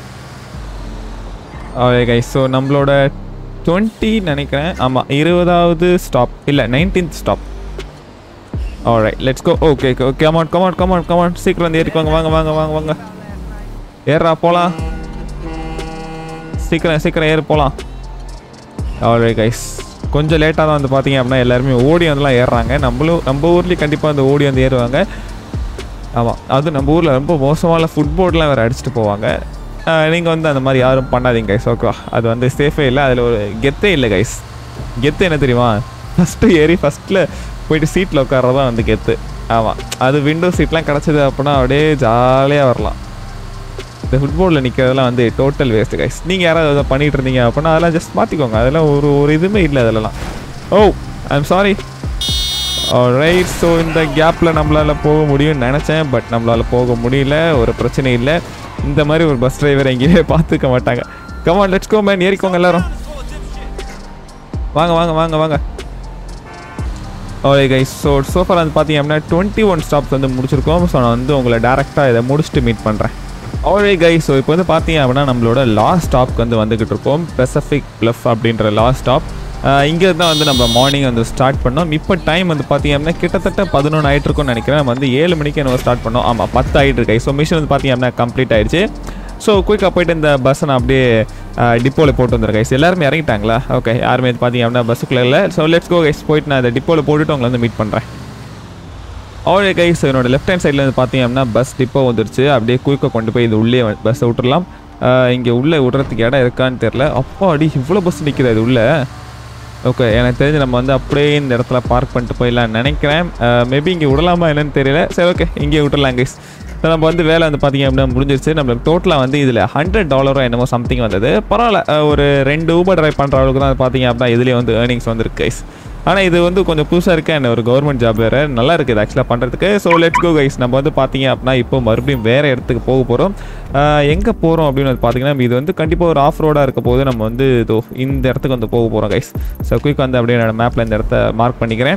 கை ஸோ நம்மளோட டுவெண்ட்டி நினைக்கிறேன் ஆமாம் இருபதாவது ஸ்டாப் இல்லை nineteenth stop alright let's go okay come on come on come on come on சீக்கிரம் வந்து ஏறிக்கோங்க வாங்க வாங்க வாங்க வாங்க ஏறா போகலாம் சீக்கிரம் சீக்கிரம் ஏறி போகலாம் ஆல்ரைட் கைஸ் கொஞ்சம் லேட்டாக தான் வந்து பார்த்தீங்க அப்படின்னா எல்லாருமே ஓடி வந்துலாம் ஏறுறாங்க நம்மளும் நம்ம ஊர்லேயும் கண்டிப்பாக அந்த ஓடி வந்து ஏறுவாங்க ஆமாம் அது நம்ம ஊரில் ரொம்ப மோசமான ஃபுட்போர்ட்லாம் வேறு அடிச்சுட்டு போவாங்க நீங்கள் வந்து அந்த மாதிரி யாரும் பண்ணாதீங்க கைஸ் ஓகேவா அது வந்து சேஃபே இல்லை அதில் ஒரு கெத்தே இல்லை கைஸ் கெத்து என்ன தெரியுமா ஃபஸ்ட்டு ஏறி ஃபஸ்ட்டில் போயிட்டு சீட்டில் உட்கார்றது தான் வந்து கெத்து ஆமாம் அது விண்டோ சீட்லாம் கிடச்சிது அப்படின்னா அப்படியே ஜாலியாக வரலாம் இந்த ஃபுட்பாலில் நிற்கிறதெல்லாம் வந்து டோட்டல் வேஸ்ட் கைஸ் நீங்கள் யாராவது அதை பண்ணிகிட்டு இருந்தீங்க அப்படின்னா அதெல்லாம் ஜஸ்ட் மாற்றிக்கோங்க அதெல்லாம் ஒரு ஒரு இதுவுமே இல்லை அதிலலாம் oh I am sorry right so இந்த கேப்பில் நம்மளால் போக முடியும்னு நினச்சேன் பட் நம்மளால் போக முடியல ஒரு பிரச்சனை இல்லை இந்த மாதிரி ஒரு பஸ் டிரைவர் எங்கேயுமே பார்த்துக்க மாட்டாங்க கமான் லெட்ஸ் கோ மேன் ஏறிக்கோங்க எல்லாரும் வாங்க வாங்க வாங்க வாங்க ஓகே கைஸ் ஸோ சோஃபார் வந்து பார்த்தீங்க அப்படின்னா டுவெண்ட்டி ஒன் ஸ்டாப்ஸ் வந்து முடிச்சிருக்கோம் ஸோ நான் வந்து உங்களை டேரெக்டாக இதை முடிச்சுட்டு மீட் பண்ணுறேன் ஓகே கை ஸோ இப்போ வந்து பார்த்தீங்க அப்படின்னா நம்மளோட லாஸ்ட் ஸ்டாப்க்கு வந்து வந்துக்கிட்டு இருக்கோம் பெசிஃபிக் ப்ளஃப் அப்படின்ற லாஸ்ட் ஸ்டாப் இங்கே தான் வந்து நம்ம மார்னிங் வந்து ஸ்டார்ட் பண்ணோம் இப்போ டைம் வந்து பார்த்தீங்க அப்படின்னா கிட்டத்தட்ட பதினொன்று ஆகிட்டு இருக்கும்னு நினைக்கிறேன் நம்ம வந்து ஏழு மணிக்கு நம்ம ஸ்டார்ட் பண்ணோம் ஆமாம் பத்து ஆகிட்டு இருக்கை ஸோ மிஷின் வந்து பார்த்தீங்க அப்படின்னா கம்ப்ளீட் ஆயிடுச்சு ஸோ குயிக்காக போயிட்டு இந்த பஸ்ஸை நான் அப்படியே டிப்போவில் போட்டு வந்துடுறேன் கைஸ் எல்லாருமே இறங்கிட்டாங்களா ஓகே யாருமே பார்த்தீங்க அப்படின்னா பஸ்ஸுக்குள்ள இல்லை ஸோ லெட்ஸ் கோ கைஸ் போயிட்டு நான் இந்த டிப்போவில் போட்டுட்டு உங்களை வந்து மீட் பண்ணுறேன் ஆல்ரெடி கைஸ் என்னோட லெஃப்ட் ஹேண்ட் சைடில் வந்து பார்த்தீங்க அப்படின்னா பஸ் டிப்போ வந்துருச்சு அப்படியே குயிக்காக கொண்டு போய் இது உள்ளே பஸ்ஸை விட்டுறலாம் இங்கே உள்ளே விடுறதுக்கு இடம் இருக்கான்னு தெரில அப்பா அடி இவ்வளோ பஸ் நிற்கிறது உள்ளே ஓகே எனக்கு தெரிஞ்சு நம்ம வந்து அப்படியே இந்த இடத்துல பார்க் பண்ணிட்டு போயிடலாம்னு நினைக்கிறேன் மேபி இங்கே விடலாமா என்னன்னு தெரியல சரி ஓகே இங்கே விட்டுறலாம் கைஸ் ஸோ நம்ம வந்து வேலை வந்து பார்த்தீங்க அப்படின்னா முடிஞ்சிருச்சு நம்மளுக்கு டோட்டலாக வந்து இதில் ஹண்ட்ரட் டாலரோ என்னமோ சம்திங் வந்தது பரவாயில்ல அஹ் ஒரு ரெண்டு ஊபர் ட்ரைவ் பண்ணுற அளவுக்கு தான் பார்த்தீங்க அப்படின்னா இதுலேயே வந்து ஏர்னிங்ஸ் வந்துருக்கு கைஸ் ஆனால் இது வந்து கொஞ்சம் புதுசாக இருக்குது அண்ட் ஒரு கவர்மெண்ட் ஜாப் வேறு நல்லா இருக்குது ஆக்சுவலாக பண்ணுறதுக்கு ஸோ லெட்ஸ் கோ கைஸ் நம்ம வந்து பார்த்தீங்க அப்படின்னா இப்போ மறுபடியும் வேறு இடத்துக்கு போக போகிறோம் எங்கே போகிறோம் அப்படின்னு வந்து பார்த்தீங்கன்னா இது வந்து கண்டிப்பாக ஒரு ஆஃப் ரோடாக இருக்க போது நம்ம வந்து இதோ இந்த இடத்துக்கு வந்து போக போகிறோம் கைஸ் ஸோ குயிக் வந்து அப்படியே என்னோட மேப்பில் இந்த இடத்த மார்க் பண்ணிக்கிறேன்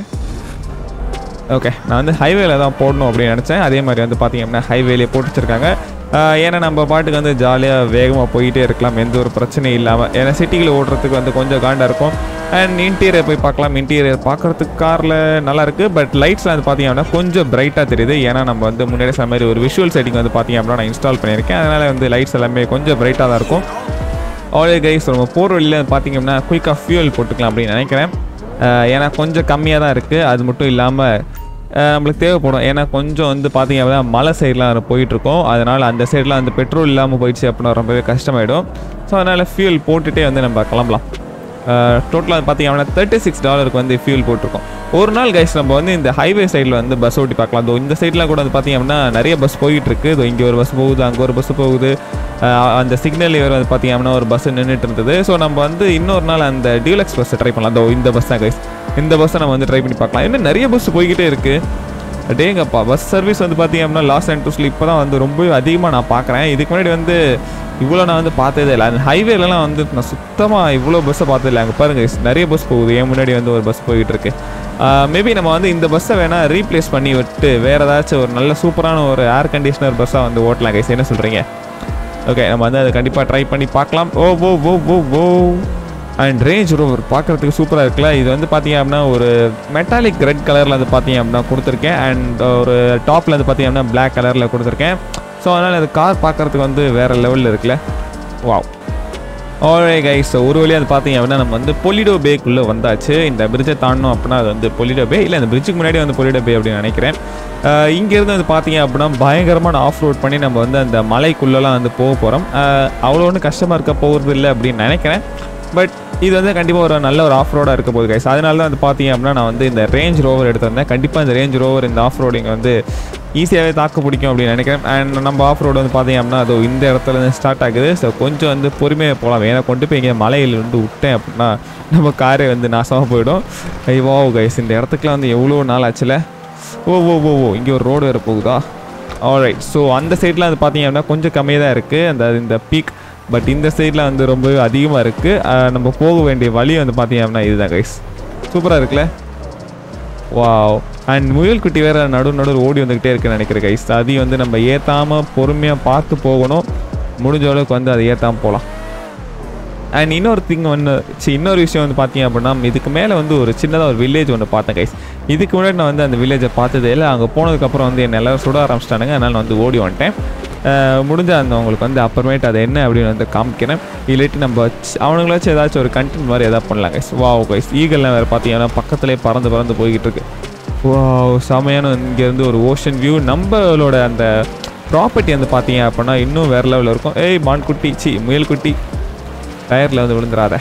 ஓகே நான் வந்து ஹைவேல தான் போடணும் அப்படின்னு நினச்சேன் அதே மாதிரி வந்து பார்த்தீங்க அப்படின்னா ஹைவேலே போட்டு வச்சிருக்காங்க ஆஹ் ஏன்னா நம்ம பாட்டுக்கு வந்து ஜாலியாக வேகமாக போயிட்டே இருக்கலாம் எந்த ஒரு பிரச்சனையும் இல்லாமல் ஏன்னா சிட்டியில் ஓடுறதுக்கு வந்து கொஞ்சம் காண்டாக இருக்கும் அண்ட் இன்டீரியர் போய் பார்க்கலாம் இன்டீரியர் பார்க்குறதுக்கு காரில் நல்லா இருக்குது பட் லைட்ஸ்லாம் வந்து பார்த்தீங்க அப்படின்னா கொஞ்சம் பிரைட்டாக தெரியுது ஏன்னா நம்ம வந்து முன்னாடி சொன்ன மாதிரி ஒரு விஷுவல் செட்டிங் வந்து பார்த்தீங்க அப்படின்னா நான் இன்ஸ்டால் பண்ணியிருக்கேன் அதனால் வந்து லைட்ஸ் எல்லாமே கொஞ்சம் பிரைட்டாக தான் இருக்கும் ஆல்ரெடி கைஸ் நம்ம போகிற வழியில் பார்த்தீங்க அப்படின்னா குயிக்காக ஃபியூல் போட்டுக்கலாம் அப்படின்னு நினைக்கிறேன் ஆஹ் ஏன்னா கொஞ்சம் கம்மியாக தான் இருக்குது அது மட்டும் இல்லாமல் நம்மளுக்கு தேவைப்படும் ஏன்னா கொஞ்சம் வந்து பார்த்தீங்க அப்படின்னா மலை சைட்லாம் போயிட்டுருக்கோம் அதனால் அந்த சைட்லாம் வந்து பெட்ரோல் இல்லாமல் போயிடுச்சு அப்படின்னா ரொம்பவே கஷ்டமாயிடும் ஸோ அதனால் ஃபியூல் போட்டுகிட்டே வந்து நம்ம கிளம்பலாம் டோட்டலாக பார்த்தீங்க அப்படின்னா தேர்ட்டி சிக்ஸ் டாலருக்கு வந்து ஃபியூல் போட்டிருக்கோம் ஒரு நாள் கைஸ் நம்ம வந்து இந்த ஹைவே சைடில் வந்து பஸ் ஓட்டி பார்க்கலாம் இதோ இந்த சைட்லாம் கூட வந்து பார்த்தீங்க அப்படின்னா நிறைய பஸ் போயிட்டு இருக்கு இதோ இங்கே ஒரு பஸ் போகுது அங்கே ஒரு பஸ் போகுது அஹ் அந்த சிக்னல் வேறு வந்து பார்த்தீங்க அப்படின்னா ஒரு பஸ் நின்றுட்டு இருந்தது ஸோ நம்ம வந்து இன்னொரு நாள் அந்த டியூலக்ஸ் பஸ்ஸை ட்ரை பண்ணலாம் அதோ இந்த பஸ் தான் கைஸ் இந்த பஸ்ஸை நம்ம வந்து ட்ரை பண்ணி பார்க்கலாம் இன்னும் நிறைய பஸ் போய்கிட்டே இருக்குது டேங்கப்பா பஸ் சர்வீஸ் வந்து பார்த்தீங்க அப்படின்னா லாஸ் அண்ட் டூஸ்ல இப்போ தான் வந்து ரொம்ப அதிகமாக நான் பார்க்குறேன் இதுக்கு முன்னாடி வந்து இவ்வளோ நான் வந்து பார்த்ததே இல்லை அந்த ஹைவேலலாம் வந்து நான் சுத்தமாக இவ்வளோ பஸ்ஸை பார்த்தது இல்லை அங்கே பாருங்க நிறைய பஸ் போகுது என் முன்னாடி வந்து ஒரு பஸ் போயிட்டு இருக்கு மேபி நம்ம வந்து இந்த பஸ்ஸை வேணால் ரீப்ளேஸ் பண்ணி விட்டு வேறு ஏதாச்சும் ஒரு நல்ல சூப்பரான ஒரு ஏர் கண்டிஷனர் பஸ்ஸாக வந்து ஓட்டலாம் கைஸ் என்ன சொல்கிறீங்க ஓகே நம்ம வந்து அதை கண்டிப்பாக ட்ரை பண்ணி பார்க்கலாம் ஓ ஓ ஓ ஓ ஓ அண்ட் ரேஞ்ச் ரோவர் பார்க்குறதுக்கு சூப்பராக இருக்குல்ல இது வந்து பார்த்தீங்க அப்படின்னா ஒரு மெட்டாலிக் ரெட் கலரில் வந்து பார்த்தீங்க அப்படின்னா கொடுத்துருக்கேன் அண்ட் ஒரு டாப்பில் வந்து பார்த்தீங்க அப்படின்னா பிளாக் கலரில் கொடுத்துருக்கேன் ஸோ அதனால் அது கார் பார்க்குறதுக்கு வந்து வேறு லெவலில் இருக்குல்ல வாவ் ஓரே கைஸ் ஒரு வழியாக அது பார்த்தீங்க அப்படின்னா நம்ம வந்து பொலிடோ பேக்குள்ளே வந்தாச்சு இந்த பிரிட்ஜை தாண்டணும் அப்படின்னா அது வந்து பொலிடோ பே இல்லை இந்த பிரிட்ஜுக்கு முன்னாடி வந்து பொலிடோ பே அப்படின்னு நினைக்கிறேன் ஆஹ் இங்கேருந்து வந்து பார்த்தீங்க அப்படின்னா பயங்கரமான ஆஃப் ரோட் பண்ணி நம்ம வந்து அந்த மலைக்குள்ளெல்லாம் வந்து போக போகிறோம் அவ்வளோ ஒன்றும் கஷ்டமாக இருக்க போகிறது இல்லை அப்படின்னு நினைக்கிறேன் பட் இது வந்து கண்டிப்பாக ஒரு நல்ல ஒரு ஆஃப் ரோடாக இருக்க போகுது கைஸ் அதனால தான் வந்து பார்த்தீங்க அப்படின்னா நான் வந்து இந்த ரேஞ்ச் ரோவர் எடுத்திருந்தேன் கண்டிப்பாக இந்த ரேஞ்ச் ரோவர் இந்த ஆஃப் ரோடிங் வந்து ஈஸியாகவே தாக்கு பிடிக்கும் அப்படின்னு நினைக்கிறேன் அண்ட் நம்ம ஆஃப் ரோடு வந்து பார்த்தீங்க அப்படின்னா அது இந்த இடத்துல இருந்து ஸ்டார்ட் ஆகுது ஸோ கொஞ்சம் வந்து பொறுமையாக போகலாம் ஏன்னா கொண்டு போய் இங்கே மலையில் வந்து விட்டேன் அப்படின்னா நம்ம காரே வந்து நாசமாக போயிடும் ஐயோ கைஸ் இந்த இடத்துக்குலாம் வந்து எவ்வளோ நாள் ஆச்சுல ஓ ஓ ஓ ஓ இங்கே ஒரு ரோடு வேறு போகுதா ஆல்ரைட் ஸோ அந்த சைடில் வந்து பார்த்தீங்க அப்படின்னா கொஞ்சம் கம்மியாக தான் இருக்குது அந்த இந்த பீக் பட் இந்த சைடில் வந்து ரொம்பவே அதிகமாக இருக்குது நம்ம போக வேண்டிய வழி வந்து பார்த்தீங்க அப்படின்னா இதுதான் கைஸ் சூப்பராக இருக்குல்ல வாவ் அண்ட் முயல் குட்டி வேற நடு நடு ஓடி வந்துக்கிட்டே இருக்குன்னு நினைக்கிறேன் கைஸ் அதையும் வந்து நம்ம ஏற்றாமல் பொறுமையாக பார்த்து போகணும் முடிஞ்ச அளவுக்கு வந்து அதை ஏற்றாமல் போகலாம் அண்ட் இன்னொரு திங் ஒன்று சி இன்னொரு விஷயம் வந்து பார்த்தீங்க அப்படின்னா இதுக்கு மேலே வந்து ஒரு சின்னதாக ஒரு வில்லேஜ் ஒன்று பார்த்தேன் கைஸ் இதுக்கு முன்னாடி நான் வந்து அந்த வில்லேஜை பார்த்ததே இல்லை அங்கே போனதுக்கப்புறம் வந்து என்னை எல்லாரும் சுட ஆரம்பிச்சிட்டானுங்க அதனால் நான் வந்து ஓடி வந்துட்டேன் அஹ் முடிஞ்ச அந்த உங்களுக்கு வந்து அப்புறமேட்டு அது என்ன அப்படின்னு வந்து காமிக்கிறேன் இல்லாட்டி நம்ம ச்- அவனுங்களாச்சும் ஏதாச்சும் ஒரு கண்டென்ட் மாதிரி எதாவது பண்ணலாம் கைஸ் வாவ் கைஸ் ஈகல்லாம் வேறு பார்த்தீங்கன்னா பக்கத்துலேயே பறந்து பறந்து போய்கிட்டு இருக்கு வாவ் செமையான இங்கேருந்து ஒரு ஓஷன் வியூ நம்மளோட அந்த ப்ராப்பர்ட்டி வந்து பார்த்தீங்க அப்படின்னா இன்னும் வேறு லெவலில் இருக்கும் ஏய் மான் குட்டி சி முயல் குட்டி டயரில் வந்து விழுந்துடாத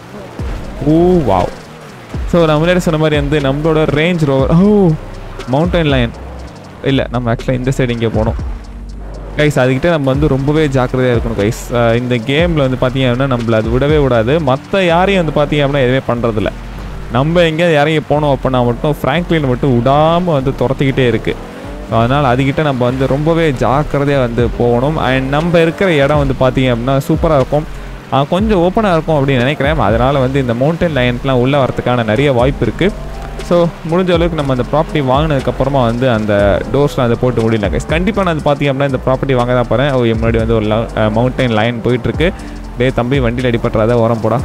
ஓ வாவ் ஸோ நான் முன்னாடி சொன்ன மாதிரி வந்து நம்மளோட ரேஞ்ச் ரோவர் ஓ மவுண்டன் லயன் இல்லை நம்ம ஆக்சுவலாக இந்த சைடு இங்கே போனோம் கைஸ் அதுக்கிட்ட நம்ம வந்து ரொம்பவே ஜாக்கிரதையாக இருக்கணும் கைஸ் இந்த கேமில் வந்து பார்த்தீங்க அப்படின்னா நம்மள அது விடவே விடாது மற்ற யாரையும் வந்து பார்த்தீங்க அப்படின்னா எதுவுமே பண்ணுறதில்ல நம்ம எங்கேயாவது இறங்கி போனோம் அப்படின்னா மட்டும் ஃப்ராங்க்லின் மட்டும் விடாமல் வந்து துரத்திக்கிட்டே இருக்குது ஸோ அதனால் அதுக்கிட்ட நம்ம வந்து ரொம்பவே ஜாக்கிரதையாக வந்து போகணும் அண்ட் நம்ம இருக்கிற இடம் வந்து பார்த்தீங்க அப்படின்னா சூப்பராக இருக்கும் ஆ, கொஞ்சம் ஓப்பனாக இருக்கும் அப்படின்னு நினைக்கிறேன் அதனால் வந்து இந்த மவுண்டன் லைன்ஸ்லாம் உள்ளே வரதுக்கான நிறைய வாய்ப்பு இருக்குது ஸோ முடிஞ்ச அளவுக்கு நம்ம அந்த ப்ராப்பர்ட்டி வாங்கினதுக்கப்புறமா வந்து அந்த டோர்ஸ்லாம் அதை போட்டு முடியல கைஸ் கண்டிப்பாக நான் அது பார்த்தீங்க அப்படின்னா இந்த ப்ராப்பர்ட்டி வாங்க தான் போகிறேன் ஓ என் முன்னாடி வந்து ஒரு மவுண்டன் லைன் போயிட்டுருக்கு டே தம்பி வண்டியில் அடிபட்டுறாத உரம் போடா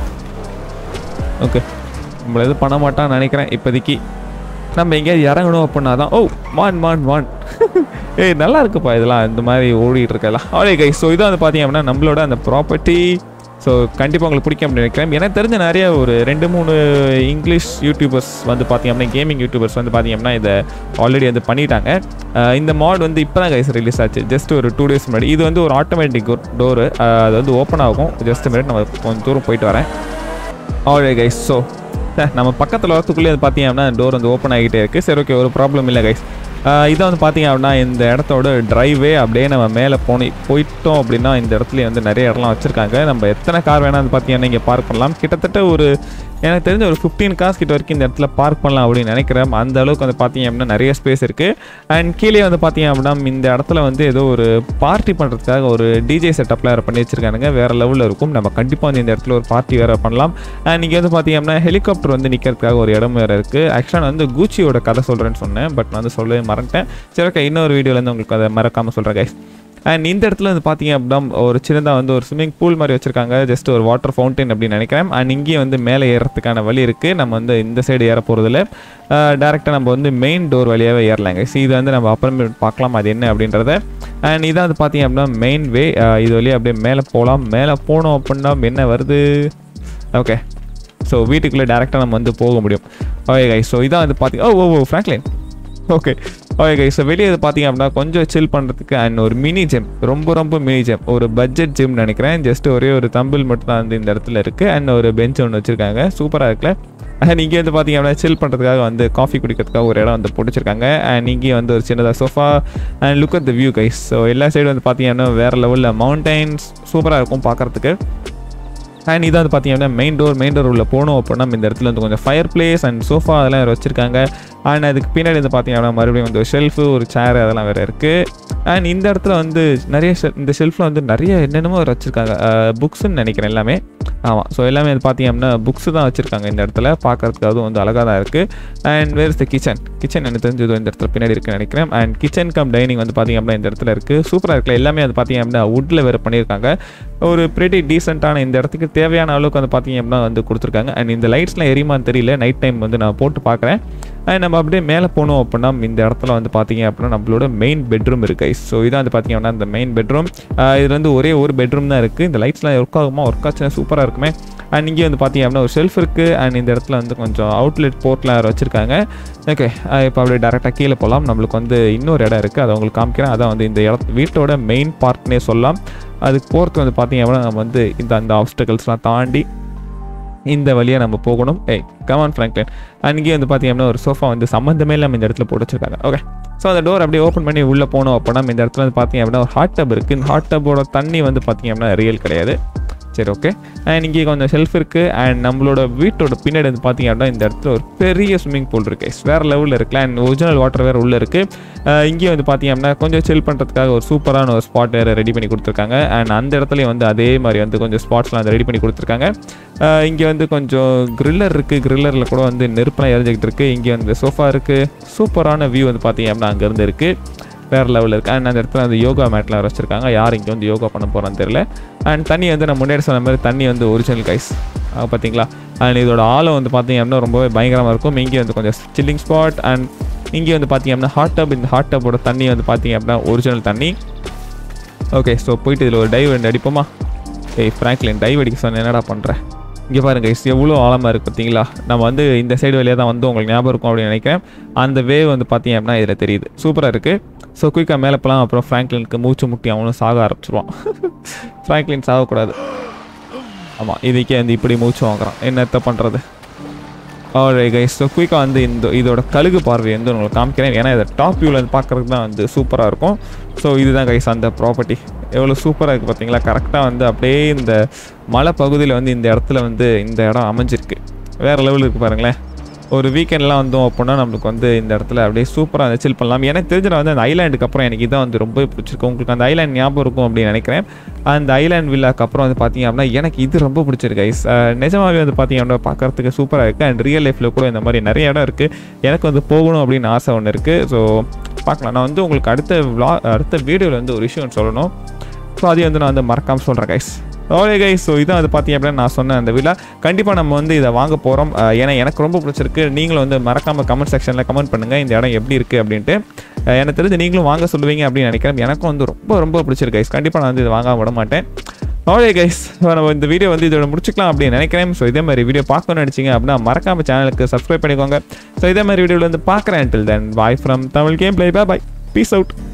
ஓகே நம்மள எதுவும் பண்ண மாட்டான்னு நினைக்கிறேன் இப்போதைக்கு நம்ம எங்கேயாவது இறங்கணும் அப்படின்னா தான் ஓ மான் மான் மான் ஏய் நல்லா இருக்குப்பா இதெல்லாம் இந்த மாதிரி ஓடிட்டு இருக்கலாம் அவ்வளோ கை ஸோ இதான் வந்து பார்த்தீங்க அப்படின்னா நம்மளோட அந்த ப்ராப்பர்ட்டி ஸோ கண்டிப்பாக உங்களுக்கு பிடிக்கும் அப்படின்னு நினைக்கிறேன் எனக்கு தெரிஞ்ச நிறைய ஒரு ரெண்டு மூணு இங்கிலீஷ் யூடியூபர்ஸ் வந்து பார்த்தீங்க அப்படின்னா கேமிங் யூடியூபர்ஸ் வந்து பார்த்தீங்க அப்படின்னா இதை ஆல்ரெடி வந்து பண்ணிட்டாங்க அஹ் இந்த மாட் வந்து இப்போ தான் கைஸ் ரிலீஸ் ஆச்சு ஜஸ்ட் ஒரு டூ டேஸ் முன்னாடி இது வந்து ஒரு ஆட்டோமேட்டிக் டோரு அது வந்து ஓப்பன் ஆகும் ஜஸ்ட் மினிட் நம்ம கொஞ்சம் தூரம் போயிட்டு வரேன் ஆல்ரெடி கைஸ் ஸோ நம்ம பக்கத்தில் வரத்துக்குள்ளே அது பார்த்தீங்க அப்படின்னா டோர் வந்து ஓப்பன் ஆகிட்டே இருக்குது சரி ஓகே ஒரு ப்ராப்ளம் இல்லை கைஸ் இதை வந்து பார்த்தீங்க அப்படின்னா இந்த இடத்தோட டிரைவே அப்படியே நம்ம மேலே போனி போயிட்டோம் அப்படின்னா இந்த இடத்துல வந்து நிறைய இடம்லாம் வச்சுருக்காங்க நம்ம எத்தனை கார் வேணால் வந்து பார்த்தீங்கன்னா இங்கே பார்க் பண்ணலாம் கிட்டத்தட்ட ஒரு எனக்கு தெரிஞ்ச ஒரு ஃபிஃப்டீன் கார்ஸ் கிட்ட வரைக்கும் இந்த இடத்துல பார்க் பண்ணலாம் அப்படின்னு நினைக்கிறேன் அந்த அளவுக்கு வந்து பார்த்தீங்க அப்படின்னா நிறைய ஸ்பேஸ் இருக்குது அண்ட் கீழே வந்து பார்த்தீங்க அப்படின்னா இந்த இடத்துல வந்து ஏதோ ஒரு பார்ட்டி பண்ணுறதுக்காக ஒரு டிஜே செட்டப்லாம் வேறு பண்ணி வச்சிருக்கானுங்க வேறு லெவலில் இருக்கும் நம்ம கண்டிப்பாக வந்து இந்த இடத்துல ஒரு பார்ட்டி வேறு பண்ணலாம் அண்ட் இங்கே வந்து பார்த்தீங்க அப்படின்னா ஹெலிகாப்டர் வந்து நிற்கிறதுக்காக ஒரு இடம் வேறு இருக்குது ஆக்சுவலாக நான் வந்து கூச்சியோட கதை சொல்கிறேன்னு சொன்னேன் பட் நான் வந்து சொல்லவே மறந்துட்டேன் சரி ஓகே இன்னொரு வீடியோலேருந்து உங்களுக்கு அதை மறக்காமல் சொல்கிறேன் கைஸ் அண்ட் இந்த இடத்துல வந்து பார்த்தீங்க அப்படின்னா ஒரு சின்னதாக வந்து ஒரு ஸ்விம்மிங் பூல் மாதிரி வச்சுருக்காங்க ஜஸ்ட் ஒரு வாட்டர் ஃபவுண்டைன் அப்படின்னு நினைக்கிறேன் அண்ட் இங்கேயும் வந்து மேலே ஏறத்துக்கான வழி இருக்குது நம்ம வந்து இந்த சைடு ஏற போகிறதுல டேரெக்டாக நம்ம வந்து மெயின் டோர் வழியாகவே ஏறலாங்க ஸோ இது வந்து நம்ம அப்புறமே பார்க்கலாம் அது என்ன அப்படின்றத அண்ட் இதான் வந்து பார்த்தீங்க அப்படின்னா மெயின் வே இது வழியாக அப்படியே மேலே போகலாம் மேலே போனோம் அப்படின்னா என்ன வருது ஓகே ஸோ வீட்டுக்குள்ளே டேரெக்டாக நம்ம வந்து போக முடியும் ஓகே கை ஸோ இதான் வந்து பார்த்தீங்க oh oh Franklin okay okay guy so வெளியே இது பார்த்தீங்க அப்படின்னா கொஞ்சம் சில் பண்ணுறதுக்கு அண்ட் ஒரு மினி ஜிம் ரொம்ப ரொம்ப மினி ஜிம் ஒரு பட்ஜெட் ஜிம் நினைக்கிறேன் ஜஸ்ட் ஒரே ஒரு தம்பிள் மட்டும் தான் வந்து இந்த இடத்துல இருக்குது அண்ட் ஒரு பெஞ்ச் ஒன்று வச்சுருக்காங்க சூப்பராக இருக்குல்ல அண்ட் இங்கே வந்து பார்த்தீங்க அப்படின்னா சில் பண்ணுறதுக்காக வந்து காஃபி குடிக்கிறதுக்காக ஒரு இடம் வந்து பிடிச்சிருக்காங்க அண்ட் இங்கே வந்து ஒரு சின்னதாக sofa and look at the view guys so எல்லா சைடும் வந்து பார்த்தீங்கன்னா வேறு லெவலில் மவுண்டைன்ஸ் சூப்பராக இருக்கும் பார்க்குறதுக்கு அண்ட் இதை வந்து பார்த்தீங்கன்னா மெயின் டோர் மெயின் டோர் உள்ள போகணும் அப்படின்னா இந்த இடத்துல வந்து கொஞ்சம் ஃபயர் பிளேஸ் அண்ட் சோஃபா அதெல்லாம் வேறு வச்சுருக்காங்க அண்ட் அதுக்கு பின்னாடி வந்து பார்த்தீங்கன்னா மறுபடியும் வந்து ஷெல்ஃபு ஒரு சேர் அதெல்லாம் வேறு இருக்குது அண்ட் இந்த இடத்துல வந்து நிறைய ஷெல் இந்த ஷெல்ஃபில் வந்து நிறைய என்னென்னமோ வேறு வச்சுருக்காங்க புக்ஸ்ன்னு நினைக்கிறேன் எல்லாமே ஆமாம் ஸோ எல்லாமே வந்து பார்த்தீங்க அப்படின்னா புக்ஸ் தான் வச்சுருக்காங்க இந்த இடத்துல பார்க்கறதுக்கு அதுவும் வந்து அழகாக தான் இருக்குது and where is the kitchen kitchen எனக்கு தெரிஞ்சது இந்த இடத்துல பின்னாடி இருக்குன்னு நினைக்கிறேன் அண்ட் கிச்சன் கம் டைனிங் வந்து பார்த்தீங்க அப்படின்னா இந்த இடத்துல இருக்குது சூப்பராக இருக்குல்ல எல்லாமே வந்து பார்த்தீங்க அப்படின்னா வுட்டில் வேறு பண்ணியிருக்காங்க ஒரு pretty டீசெண்டான இந்த இடத்துக்கு தேவையான அளவுக்கு வந்து பார்த்தீங்க அப்படின்னா வந்து கொடுத்துருக்காங்க அண்ட் இந்த லைட்ஸ்லாம் எரியுமான்னு தெரியல நைட் டைம் வந்து நான் போட்டு பார்க்குறேன் அண்ட் நம்ம அப்படியே மேலே போனோம் அப்படின்னா இந்த இடத்துல வந்து பார்த்தீங்க அப்படின்னா நம்மளோட மெயின் பெட்ரூம் இருக்கு ஸோ இதான் வந்து பார்த்தீங்க அப்படின்னா இந்த மெயின் பெட்ரூம் இது வந்து ஒரே ஒரு பெட்ரூம் தான் இருக்குது இந்த லைட்ஸ்லாம் ஒர்க் ஆகுமா ஒர்க் ஆச்சுன்னா சூப்பராக இருக்குமே அண்ட் இங்கே வந்து பார்த்தீங்க அப்படின்னா ஒரு ஷெல்ஃப் இருக்குது அண்ட் இந்த இடத்துல வந்து கொஞ்சம் அவுட்லெட் போர்ட்லாம் வேறு வச்சுருக்காங்க ஓகே இப்போ அப்படியே டேரெக்டாக கீழே போகலாம் நம்மளுக்கு வந்து இன்னொரு இடம் இருக்குது அதை உங்களுக்கு காமிக்கிறேன் அதான் வந்து இந்த இடத்து வீட்டோட மெயின் பார்ட்னே சொல்லலாம் அதுக்கு போகிறதுக்கு வந்து பார்த்தீங்க அப்படின்னா நம்ம வந்து இந்த அந்த ஆப்ஸ்டக்கல்ஸ்லாம் தாண்டி இந்த வழியாக நம்ம போகணும் ஏய் கமான் ஃப்ராங்க்லின் அன்றைக்கி வந்து பார்த்தீங்கன்னா ஒரு சோஃபா வந்து சம்மந்தமே இல்லாமல் இந்த இடத்துல போட்டு வச்சிருக்காங்க ஓகே ஸோ அந்த டோர் அப்படியே ஓப்பன் பண்ணி உள்ளே போனோம் அப்படின்னா இந்த இடத்துல வந்து பார்த்தீங்க அப்படின்னா ஒரு ஹாட் டப் இருக்குது இந்த ஹாட் டப்போட தண்ணி வந்து பார்த்தீங்க அப்படின்னா ரியல் கிடையாது சரி ஓகே அண்ட் இங்கே கொஞ்சம் ஷெல்ஃப் இருக்குது அண்ட் நம்மளோட வீட்டோட பின்னாடி வந்து பார்த்தீங்க அப்படின்னா இந்த இடத்துல ஒரு பெரிய ஸ்விம்மிங் பூல் இருக்குது வேறு லெவலில் இருக்குது அண்ட் ஒரிஜினல் வாட்டர் வேறு உள்ளே இருக்குது இங்கே வந்து பார்த்தீங்க அப்படின்னா கொஞ்சம் சில் பண்ணுறதுக்காக ஒரு சூப்பரான ஒரு ஸ்பாட் வேறு ரெடி பண்ணி கொடுத்துருக்காங்க அண்ட் அந்த இடத்துலையும் வந்து அதே மாதிரி வந்து கொஞ்சம் ஸ்பாட்ஸ்லாம் வந்து ரெடி பண்ணி கொடுத்துருக்காங்க இங்கே வந்து கொஞ்சம் கிரில்லர் இருக்குது கிரில்லரில் கூட வந்து நெருப்பெல்லாம் எரிஞ்சிக்கிட்டு இருக்குது இங்கே வந்து சோஃபா இருக்குது சூப்பரான வியூ வந்து பார்த்தீங்க அப்படின்னா அங்கேருந்து இருக்குது வேறு லெவலில் இருக்குது அண்ட் அந்த இடத்துல அந்த யோகா மேட்லாம் வச்சுருக்காங்க யார் இங்கே வந்து யோகா பண்ண போகிறான்னு தெரியல அண்ட் தண்ணி வந்து நான் முன்னாடி சொன்ன மாதிரி தண்ணி வந்து ஒரிஜினல் கைஸ் பார்த்தீங்களா அண்ட் இதோட ஆழம் வந்து பார்த்தீங்க அப்படின்னா ரொம்பவே பயங்கரமாக இருக்கும் இங்கே வந்து கொஞ்சம் சில்லிங் ஸ்பாட் அண்ட் இங்கே வந்து பார்த்தீங்க அப்படின்னா ஹாட் டப் இந்த ஹாட் டப்போட தண்ணி வந்து பார்த்தீங்க அப்படின்னா ஒரிஜினல் தண்ணி ஓகே ஸோ போயிட்டு இதில் ஒரு டைவ் ரெண்டு அடிப்போமா ஏய் ஃப்ராங்க்லின் டைவ் அடிக்க சொன்ன என்னடா பண்ணுறேன் இங்கே பாருங்க இஸ் எவ்வளோ ஆழமாக இருக்குது பார்த்தீங்களா நம்ம வந்து இந்த சைடு வழியாக தான் வந்து உங்களுக்கு ஞாபகம் இருக்கும் அப்படின்னு நினைக்கிறேன் அந்த வேவ் வந்து பார்த்தீங்க அப்படின்னா இதில் தெரியுது சூப்பராக இருக்குது ஸோ குயிக்காக மேலே போகலாம் அப்புறம் ஃப்ராங்க்லினுக்கு மூச்சு முட்டி அவனும் சாக ஆரம்பிச்சிருவான் ஃப்ராங்க்லின் சாகக்கூடாது ஆமாம் இதுக்கே வந்து இப்படி மூச்சு வாங்குறான் என்னத்த பண்ணுறது ஆல்ரை கைஸ் ஸோ குயிக்காக வந்து இந்த இதோட கழுகு பார்வை வந்து உங்களுக்கு காமிக்கிறேன் ஏன்னா இதை டாப் வியூவில் வந்து பார்க்குறதுக்கு தான் வந்து சூப்பராக இருக்கும் ஸோ இதுதான் கைஸ் அந்த ப்ராப்பர்ட்டி எவ்வளோ சூப்பராக இருக்குது பார்த்தீங்களா கரெக்டாக வந்து அப்படியே இந்த மலை பகுதியில் வந்து இந்த இடத்துல வந்து இந்த இடம் அமைஞ்சிருக்கு வேறு லெவல் இருக்குது பாருங்களேன் ஒரு வீக்கெண்ட்லாம் வந்தோம் அப்படின்னா நம்மளுக்கு வந்து இந்த இடத்துல அப்படியே சூப்பராக அந்த சில் பண்ணலாம் எனக்கு தெரிஞ்ச நான் வந்து அந்த ஐலாண்டுக்கு அப்புறம் எனக்கு இதான் வந்து ரொம்ப பிடிச்சிருக்கு உங்களுக்கு அந்த ஐலாண்ட் ஞாபகம் இருக்கும் அப்படின்னு நினைக்கிறேன் அந்த ஐலாண்ட் வில்லாக்கு அப்புறம் வந்து பார்த்தீங்க அப்படின்னா எனக்கு இது ரொம்ப பிடிச்சிருக்கு ஐஸ் நிஜமாகவே வந்து பார்த்தீங்க அப்படின்னா பார்க்கறதுக்கு சூப்பராக இருக்குது அண்ட் ரியல் லைஃப்பில் கூட இந்த மாதிரி நிறைய இடம் இருக்குது எனக்கு வந்து போகணும் அப்படின்னு ஆசை ஒன்று இருக்குது ஸோ பார்க்கலாம் நான் வந்து உங்களுக்கு அடுத்த விளா அடுத்த வீடியோவில் வந்து ஒரு விஷயம் சொல்லணும் ஸோ அதையும் வந்து நான் வந்து மறக்காமல் சொல்கிறேன் கைஸ் ஓகே கைஸ் ஸோ இதான் வந்து பார்த்தீங்க அப்படின்னா நான் சொன்ன அந்த விழா கண்டிப்பாக நம்ம வந்து இதை வாங்க போகிறோம் ஏன்னா எனக்கு ரொம்ப பிடிச்சிருக்கு நீங்களும் வந்து மறக்காமல் கமெண்ட் செக்ஷனில் கமெண்ட் பண்ணுங்கள் இந்த இடம் எப்படி இருக்குது அப்படின்ட்டு அஹ் எனக்கு தெரிஞ்சு நீங்களும் வாங்க சொல்லுவீங்க அப்படின்னு நினைக்கிறேன் எனக்கும் வந்து ரொம்ப ரொம்ப பிடிச்சிருக்கு கைஸ் கண்டிப்பாக நான் வந்து இதை வாங்க விட மாட்டேன் ஓகே கைஸ் நம்ம இந்த வீடியோ வந்து இதோட முடிச்சுக்கலாம் அப்படின்னு நினைக்கிறேன் ஸோ இதே மாதிரி வீடியோ பார்க்கணும்னு நினச்சிங்க அப்படின்னா மறக்காம சேனலுக்கு சப்ஸ்கிரைப் பண்ணிக்கோங்க ஸோ இதே மாதிரி வீடியோவில் வந்து பார்க்குறேன் till then bye from Tamil game play boy peace out